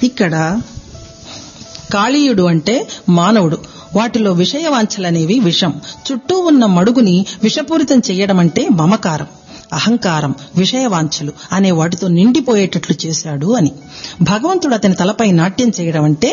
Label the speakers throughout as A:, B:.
A: ఇక్కడ కాళీయుడు అంటే మానవుడు వాటిలో విషయవాంఛలనేవి విషం చుట్టూ ఉన్న మడుగుని విషపూరితం చేయడం అంటే మమకారం అహంకారం విషయవాంఛలు అనే వాటితో నిండిపోయేటట్లు చేశాడు అని భగవంతుడు అతని తలపై నాట్యం చేయడం అంటే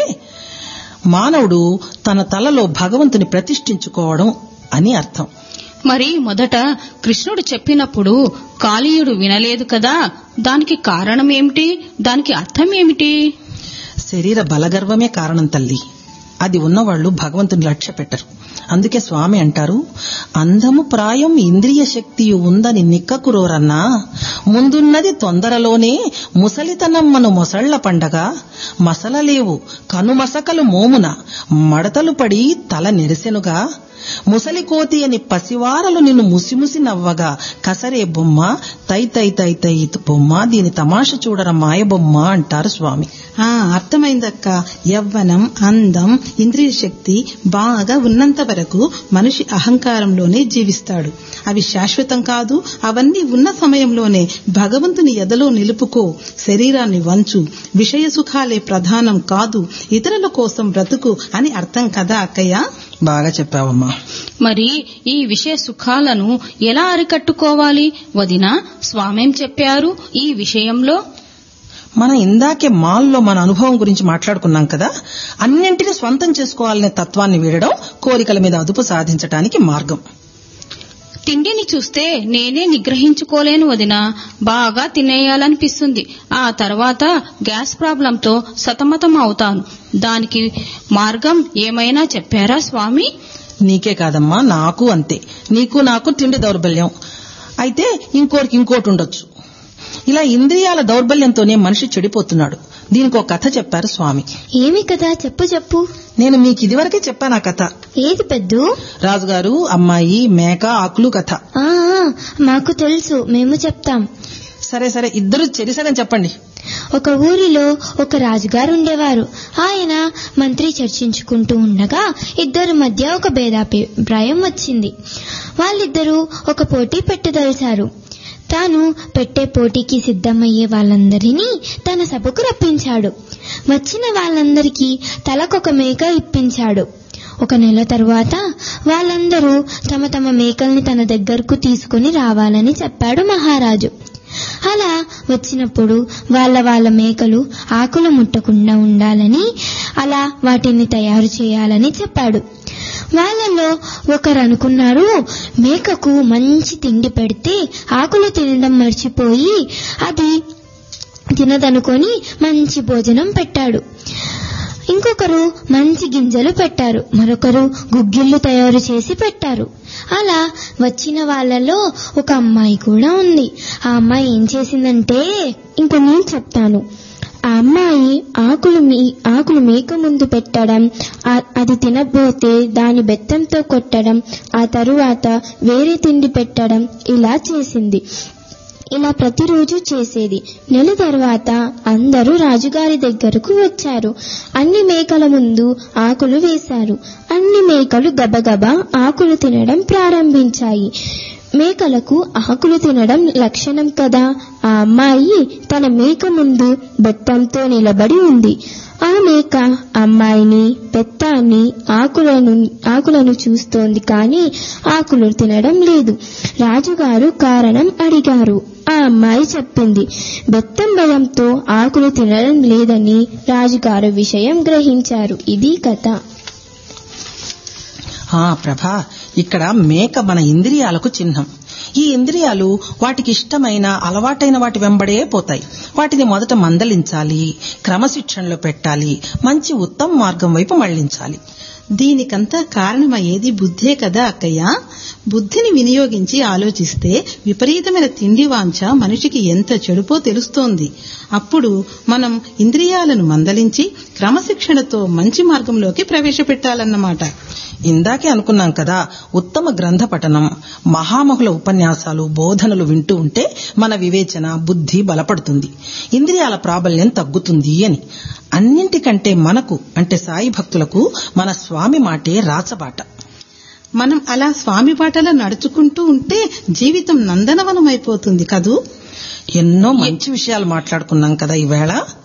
A: మానవుడు తన తలలో భగవంతుని ప్రతిష్ఠించుకోవడం అని అర్థం
B: మరి మొదట కృష్ణుడు చెప్పినప్పుడు కాళీయుడు వినలేదు కదా దానికి కారణం ఏమిటి దానికి అర్థం ఏమిటి
A: శరీర బలగర్వమే కారణం తల్లి అది ఉన్నవాళ్లు భగవంతుని లక్ష్య పెట్టరు అందుకే స్వామి అంటారు అందము ప్రాయం ఇంద్రియ శక్తియు ఉందని నిక్కకురోరన్నా ముందున్నది తొందరలోనే ముసలితనమ్మను మొసళ్ల పండగ మసలలేవు కనుమసకలు మోమున మడతలు పడి తల నెరిసెనుగా ముసలి కోతి అని పసివారలు నిన్ను ముసిముసి నవ్వగా కసరే బొమ్మ తై తై తై తై బొమ్మ దీని తమాష చూడర మాయ బొమ్మ అంటారు స్వామి
C: ఆ అర్థమైందక్క యవ్వనం అందం ఇంద్రియ శక్తి బాగా ఉన్నంత వరకు మనిషి అహంకారంలోనే జీవిస్తాడు అవి శాశ్వతం కాదు అవన్నీ ఉన్న సమయంలోనే భగవంతుని ఎదలో నిలుపుకో శరీరాన్ని వంచు విషయ సుఖాలే ప్రధానం కాదు ఇతరుల కోసం బ్రతుకు అని అర్థం కదా అక్కయ్య
A: బాగా చెప్పావమ్మా
B: మరి ఈ విషయ సుఖాలను ఎలా అరికట్టుకోవాలి వదిన స్వామేం చెప్పారు ఈ విషయంలో
A: మనం ఇందాకే మాల్లో మన అనుభవం గురించి మాట్లాడుకున్నాం కదా అన్నింటినీ స్వంతం చేసుకోవాలనే తత్వాన్ని వీడడం కోరికల మీద అదుపు సాధించడానికి మార్గం
B: తిండిని చూస్తే నేనే నిగ్రహించుకోలేను వదిన బాగా తినేయాలనిపిస్తుంది ఆ తర్వాత గ్యాస్ ప్రాబ్లంతో సతమతం అవుతాను దానికి మార్గం ఏమైనా చెప్పారా స్వామి
A: నీకే కాదమ్మా నాకు అంతే నీకు నాకు తిండి దౌర్బల్యం అయితే ఇంకోరికి ఇంకోటి ఉండొచ్చు ఇలా ఇంద్రియాల దౌర్బల్యంతోనే మనిషి చెడిపోతున్నాడు దీనికి ఒక కథ చెప్పారు స్వామి
D: ఏమి కదా చెప్పు చెప్పు
A: నేను మీకు ఇదివరకే చెప్పాను ఆ కథ
D: ఏది పెద్దు
A: రాజుగారు అమ్మాయి మేక ఆకులు కథ
D: ఆ ఆ, మాకు తెలుసు మేము చెప్తాం
A: సరే సరే ఇద్దరు చెరిసగం చెప్పండి
D: ఒక ఊరిలో ఒక రాజుగారు ఉండేవారు ఆయన మంత్రి చర్చించుకుంటూ ఉండగా ఇద్దరి మధ్య ఒక భేదాభిప్రాయం వచ్చింది వాళ్ళిద్దరూ ఒక పోటీ పెట్టదలిచారు తాను పెట్టే పోటీకి సిద్ధమయ్యే వాళ్ళందరినీ తన సభకు రప్పించాడు వచ్చిన వాళ్ళందరికీ తలకొక మేక ఇప్పించాడు ఒక నెల తరువాత వాళ్ళందరూ తమ తమ మేకల్ని తన దగ్గరకు తీసుకుని రావాలని చెప్పాడు మహారాజు అలా వచ్చినప్పుడు వాళ్ళ వాళ్ళ మేకలు ఆకులు ముట్టకుండా ఉండాలని అలా వాటిని తయారు చేయాలని చెప్పాడు వాళ్ళలో ఒకరు అనుకున్నారు మేకకు మంచి తిండి పెడితే ఆకులు తినడం మర్చిపోయి అది తినదనుకొని మంచి భోజనం పెట్టాడు ఇంకొకరు మంచి గింజలు పెట్టారు మరొకరు గుగ్గిళ్ళు తయారు చేసి పెట్టారు అలా వచ్చిన వాళ్ళలో ఒక అమ్మాయి కూడా ఉంది ఆ అమ్మాయి ఏం చేసిందంటే ఇంకో నేను చెప్తాను ఆ అమ్మాయి ఆకులు మీ ఆకులు మేక ముందు పెట్టడం ఆ- అది తినబోతే దాని బెత్తంతో కొట్టడం ఆ తరువాత వేరే తిండి పెట్టడం ఇలా చేసింది ఇలా ప్రతిరోజు చేసేది నెల తర్వాత అందరూ రాజుగారి దగ్గరకు వచ్చారు అన్ని మేకల ముందు ఆకులు వేశారు అన్ని మేకలు గబగబా ఆకులు తినడం ప్రారంభించాయి మేకలకు ఆకులు తినడం లక్షణం కదా ఆ అమ్మాయి తన మేక ముందు బెత్తంతో నిలబడి ఉంది ఆ మేక అమ్మాయిని బెత్తాన్ని ఆకులను ఆకులను చూస్తోంది కానీ ఆకులు తినడం లేదు రాజుగారు కారణం అడిగారు ఆ అమ్మాయి చెప్పింది బెత్తం భయంతో ఆకులు తినడం లేదని రాజుగారు విషయం గ్రహించారు ఇది కథ
A: ఆ ప్రభా ఇక్కడ మేక మన ఇంద్రియాలకు చిహ్నం ఈ ఇంద్రియాలు వాటికి ఇష్టమైన అలవాటైన వాటి వెంబడే పోతాయి వాటిని మొదట మందలించాలి క్రమశిక్షణలో పెట్టాలి మంచి ఉత్తమ మార్గం వైపు మళ్లించాలి
C: దీనికంతా కారణమయ్యేది బుద్ధే కదా అక్కయ్య బుద్ధిని వినియోగించి ఆలోచిస్తే విపరీతమైన తిండి వాంఛ మనిషికి ఎంత చెడుపో తెలుస్తోంది అప్పుడు మనం ఇంద్రియాలను మందలించి క్రమశిక్షణతో మంచి మార్గంలోకి ప్రవేశపెట్టాలన్నమాట
A: ఇందాకే అనుకున్నాం కదా ఉత్తమ గ్రంథ పఠనం మహామహుల ఉపన్యాసాలు బోధనలు వింటూ ఉంటే మన వివేచన బుద్ధి బలపడుతుంది ఇంద్రియాల ప్రాబల్యం తగ్గుతుంది అని అన్నింటికంటే మనకు అంటే సాయి భక్తులకు మన స్వామి మాటే రాచబాట
C: మనం అలా స్వామి బాటలో నడుచుకుంటూ ఉంటే జీవితం నందనవనం అయిపోతుంది కదూ
A: ఎన్నో మంచి విషయాలు మాట్లాడుకున్నాం కదా ఈవేళ